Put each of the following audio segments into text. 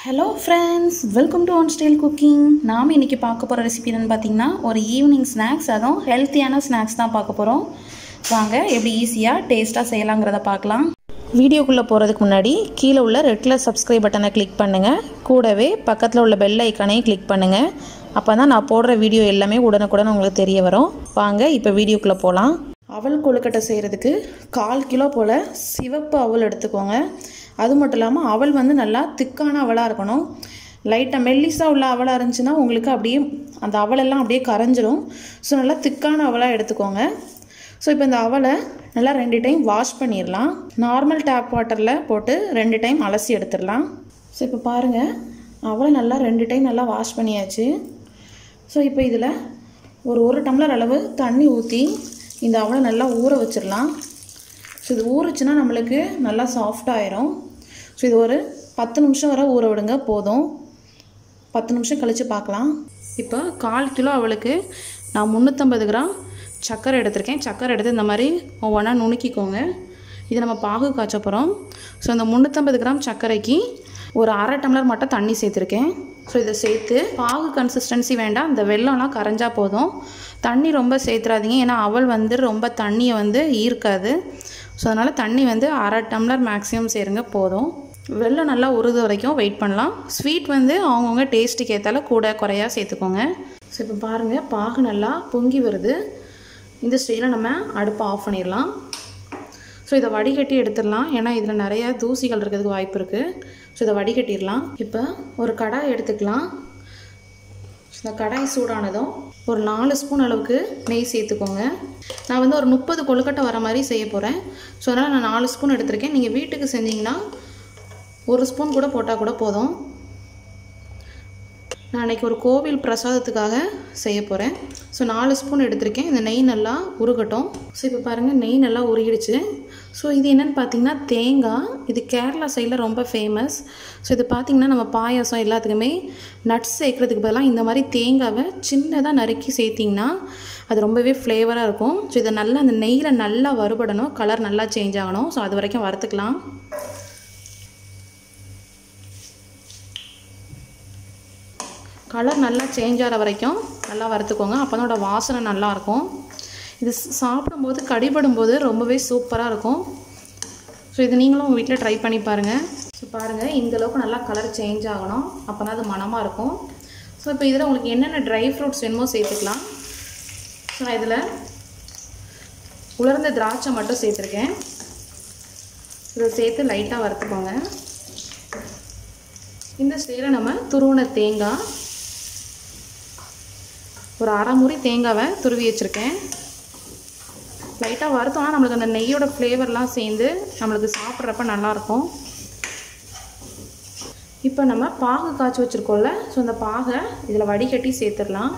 hello friends welcome to one style cooking நாம் இன்றைக்கி பார்க்க போகிற ரெசிபி என்னென்னு பார்த்தீங்கன்னா ஒரு ஈவினிங் ஸ்நாக்ஸ் அதுவும் ஹெல்த்தியான ஸ்நாக்ஸ் தான் பார்க்க போகிறோம் வாங்க எப்படி ஈஸியாக டேஸ்ட்டாக செய்யலாங்கிறத பார்க்கலாம் வீடியோக்குள்ளே போகிறதுக்கு முன்னாடி கீழே உள்ள ரெட் கலர் சப்ஸ்கிரைப் பட்டனை கிளிக் பண்ணுங்கள் கூடவே பக்கத்தில் உள்ள பெல் ஐக்கானையும் கிளிக் பண்ணுங்கள் அப்போ தான் நான் போடுற வீடியோ எல்லாமே உடனுக்குடன் உங்களுக்கு தெரிய வரும் வாங்க இப்போ வீடியோக்குள்ளே போகலாம் அவல் கொழுக்கட்டை செய்கிறதுக்கு கால் கிலோ போல் சிவப்பு அவல் எடுத்துக்கோங்க அது மட்டும் இல்லாமல் அவல் வந்து நல்லா திக்கான அவலாக இருக்கணும் லைட்டாக மெல்லிஸாக உள்ள அவலாக இருந்துச்சுன்னா உங்களுக்கு அப்படியே அந்த அவலெல்லாம் அப்படியே கரைஞ்சிரும் ஸோ நல்லா திக்கான அவலாக எடுத்துக்கோங்க ஸோ இப்போ இந்த அவலை நல்லா ரெண்டு டைம் வாஷ் பண்ணிடலாம் நார்மல் டேப் வாட்டரில் போட்டு ரெண்டு டைம் அலசி எடுத்துடலாம் ஸோ இப்போ பாருங்கள் அவலை நல்லா ரெண்டு டைம் நல்லா வாஷ் பண்ணியாச்சு ஸோ இப்போ இதில் ஒரு ஒரு டம்ளர் அளவு தண்ணி ஊற்றி இந்த அவலை நல்லா ஊற வச்சிடலாம் ஸோ இது ஊறுச்சுன்னா நம்மளுக்கு நல்லா சாஃப்டாயிரும் ஸோ இது ஒரு பத்து நிமிஷம் வரை ஊற விடுங்க போதும் பத்து நிமிஷம் கழித்து பார்க்கலாம் இப்போ கால் கிலோ அவளுக்கு நான் முந்நூற்றம்பது கிராம் சர்க்கரை எடுத்திருக்கேன் சர்க்கரை எடுத்து இந்த மாதிரி ஒவ்வொன்றா நுணுக்கிக்கோங்க இது நம்ம பாகு காய்ச்ச போகிறோம் ஸோ இந்த முந்நூற்றம்பது கிராம் சர்க்கரைக்கு ஒரு அரை டம்ளர் மட்டும் தண்ணி சேர்த்துருக்கேன் ஸோ இதை சேர்த்து பாகு கன்சிஸ்டன்சி வேண்டாம் இந்த வெள்ளம்லாம் கரைஞ்சா போதும் தண்ணி ரொம்ப சேர்த்துறாதீங்க ஏன்னா அவள் வந்து ரொம்ப தண்ணியை வந்து ஈர்க்காது ஸோ அதனால் தண்ணி வந்து அரை டம்ளர் மேக்ஸிமம் சேருங்க போதும் வெள்ளம் நல்லா உருது வரைக்கும் வெயிட் பண்ணலாம் ஸ்வீட் வந்து அவங்கவுங்க டேஸ்ட்டுக்கு ஏற்றால கூட குறையா சேர்த்துக்கோங்க ஸோ இப்போ பாருங்கள் பாகு நல்லா பொங்கி வருது இந்த ஸ்டேஜில் நம்ம அடுப்பை ஆஃப் பண்ணிடலாம் ஸோ இதை வடிகட்டி எடுத்துடலாம் ஏன்னா இதில் நிறைய தூசிகள் இருக்கிறதுக்கு வாய்ப்பு இருக்குது ஸோ இதை வடிகட்டிடலாம் இப்போ ஒரு கடாய் எடுத்துக்கலாம் இந்த கடாய் சூடானதும் ஒரு நாலு ஸ்பூன் அளவுக்கு நெய் சேர்த்துக்கோங்க நான் வந்து ஒரு முப்பது கொழுக்கட்டை வர மாதிரி செய்ய போகிறேன் ஸோ அதனால் நான் நாலு ஸ்பூன் எடுத்திருக்கேன் நீங்கள் வீட்டுக்கு செஞ்சிங்கன்னா ஒரு ஸ்பூன் கூட போட்டால் கூட போதும் நான் அன்றைக்கி ஒரு கோவில் பிரசாதத்துக்காக செய்ய போகிறேன் ஸோ நாலு ஸ்பூன் எடுத்திருக்கேன் இந்த நெய் நல்லா உருகட்டும் ஸோ இப்போ பாருங்கள் நெய் நல்லா உருகிடுச்சு ஸோ இது என்னென்னு பார்த்தீங்கன்னா தேங்காய் இது கேரளா சைடில் ரொம்ப ஃபேமஸ் ஸோ இது பார்த்திங்கன்னா நம்ம பாயாசம் எல்லாத்துக்குமே நட்ஸ் சேர்க்குறதுக்கு பதிலாக இந்த மாதிரி தேங்காவை சின்னதாக நறுக்கி சேர்த்திங்கன்னா அது ரொம்பவே ஃப்ளேவராக இருக்கும் ஸோ இதை நல்லா அந்த நெய்யில் நல்லா வறுபடணும் கலர் நல்லா சேஞ்ச் ஆகணும் ஸோ அது வரைக்கும் வறுத்துக்கலாம் கலர் நல்லா சேஞ்ச் ஆகிற வரைக்கும் நல்லா வறுத்துக்கோங்க அப்போ அதோட வாசனை நல்லாயிருக்கும் இது சாப்பிடும்போது கடிபடும் போது ரொம்பவே சூப்பராக இருக்கும் ஸோ இது நீங்களும் உங்கள் வீட்டில் ட்ரை பண்ணி பாருங்கள் ஸோ பாருங்கள் இந்தளவுக்கு நல்லா கலர் சேஞ்ச் ஆகணும் அப்போ தான் அது மனமாக இருக்கும் ஸோ இப்போ இதில் உங்களுக்கு என்னென்ன ட்ரை ஃப்ரூட்ஸ் வேணுமோ சேர்த்துக்கலாம் ஸோ நான் இதில் உலர்ந்த திராட்சை மட்டும் சேர்த்துருக்கேன் இதை சேர்த்து லைட்டாக வறுத்துக்கோங்க இந்த ஸ்டேஜில் நம்ம துருவன தேங்காய் ஒரு அரை முறி தேங்காவை துருவி வச்சுருக்கேன் லைட்டாக வறுத்தோம்னா நம்மளுக்கு அந்த நெய்யோட ஃப்ளேவர்லாம் சேர்ந்து நம்மளுக்கு சாப்பிட்றப்ப நல்லாயிருக்கும் இப்போ நம்ம பாகு காய்ச்சி வச்சுருக்கோம்ல ஸோ அந்த பாகை இதில் வடிகட்டி சேர்த்துடலாம்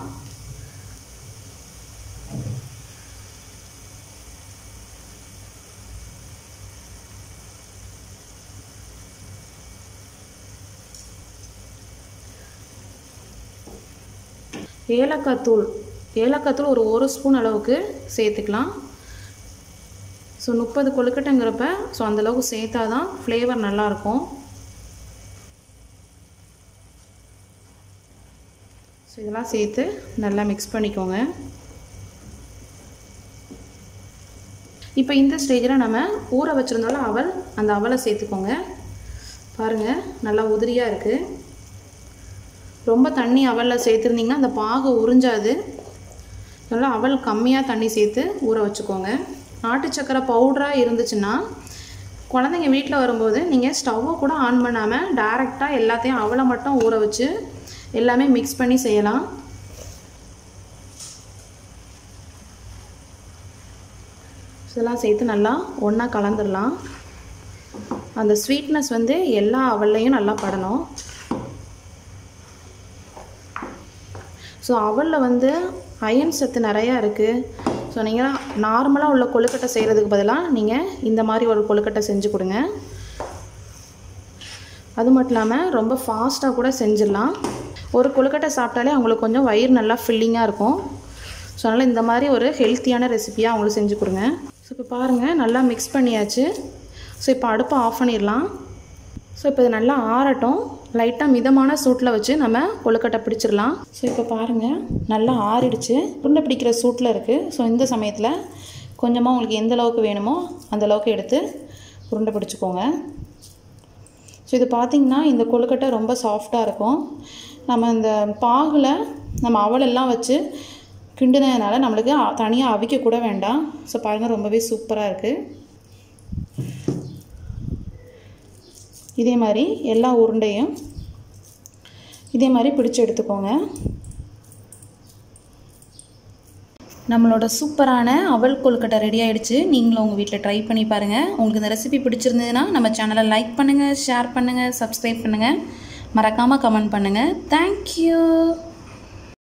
ஏலக்காய் தூள் ஏலக்காய் தூள் ஒரு ஒரு ஸ்பூன் அளவுக்கு சேர்த்துக்கலாம் ஸோ முப்பது கொழுக்கட்டைங்கிறப்ப ஸோ அந்தளவுக்கு சேர்த்தா தான் ஃப்ளேவர் நல்லாயிருக்கும் ஸோ இதெல்லாம் சேர்த்து நல்லா மிக்ஸ் பண்ணிக்கோங்க இப்போ இந்த ஸ்டேஜில் நம்ம ஊற வச்சுருந்தோம்ல அவல் அந்த அவலை சேர்த்துக்கோங்க பாருங்கள் நல்லா உதிரியாக இருக்குது ரொம்ப தண்ணி அவலில் சேர்த்துருந்திங்கன்னா அந்த பாகு உறிஞ்சாது நல்லா அவல் கம்மியாக தண்ணி சேர்த்து ஊற வச்சுக்கோங்க நாட்டு சக்கரை பவுடராக இருந்துச்சுன்னா குழந்தைங்க வீட்டில் வரும்போது நீங்கள் ஸ்டவ்வை கூட ஆன் பண்ணாமல் டேரெக்டாக எல்லாத்தையும் அவலை மட்டும் ஊற வச்சு எல்லாமே மிக்ஸ் பண்ணி செய்யலாம் இதெல்லாம் சேர்த்து நல்லா ஒன்றா கலந்துடலாம் அந்த ஸ்வீட்னஸ் வந்து எல்லா அவல்லையும் நல்லா படணும் ஸோ அவலில் வந்து அயன் சத்து நிறையா இருக்குது ஸோ நீங்கள் நார்மலாக உள்ள கொழுக்கட்டை செய்கிறதுக்கு பதிலாக நீங்கள் இந்த மாதிரி ஒரு கொழுக்கட்டை செஞ்சு கொடுங்க அது மட்டும் இல்லாமல் ரொம்ப ஃபாஸ்ட்டாக கூட செஞ்சிடலாம் ஒரு கொழுக்கட்டை சாப்பிட்டாலே அவங்களுக்கு கொஞ்சம் வயிறு நல்லா ஃபில்லிங்காக இருக்கும் ஸோ அதனால் இந்த மாதிரி ஒரு ஹெல்த்தியான ரெசிபியாக அவங்களுக்கு செஞ்சு கொடுங்க ஸோ இப்போ பாருங்கள் நல்லா மிக்ஸ் பண்ணியாச்சு ஸோ இப்போ அடுப்பை ஆஃப் பண்ணிடலாம் ஸோ இப்போ இது நல்லா ஆறட்டும் லைட்டாக மிதமான சூட்டில் வச்சு நம்ம கொழுக்கட்டை பிடிச்சிடலாம் ஸோ இப்போ பாருங்கள் நல்லா ஆறிடுச்சு உருண்டை பிடிக்கிற சூட்டில் இருக்குது ஸோ இந்த சமயத்தில் கொஞ்சமாக உங்களுக்கு எந்த அளவுக்கு வேணுமோ அந்த அளவுக்கு எடுத்து உருண்டை பிடிச்சிக்கோங்க ஸோ இது பார்த்திங்கன்னா இந்த கொழுக்கட்டை ரொம்ப சாஃப்டாக இருக்கும் நம்ம இந்த பாகில் நம்ம அவலெல்லாம் வச்சு கிண்டுனதுனால நம்மளுக்கு தனியாக அவிக்க கூட வேண்டாம் ஸோ பாருங்கள் ரொம்பவே சூப்பராக இருக்குது இதே மாதிரி எல்லா உருண்டையும் இதே மாதிரி பிடிச்சு எடுத்துக்கோங்க நம்மளோட சூப்பரான அவல் கொழுக்கட்டை ரெடி ஆகிடுச்சு நீங்களும் உங்கள் வீட்டில் ட்ரை பண்ணி பாருங்கள் உங்களுக்கு இந்த ரெசிபி பிடிச்சிருந்ததுன்னா நம்ம சேனலை லைக் பண்ணுங்கள் ஷேர் பண்ணுங்கள் சப்ஸ்கிரைப் பண்ணுங்கள் மறக்காமல் கமெண்ட் பண்ணுங்கள் தேங்க்யூ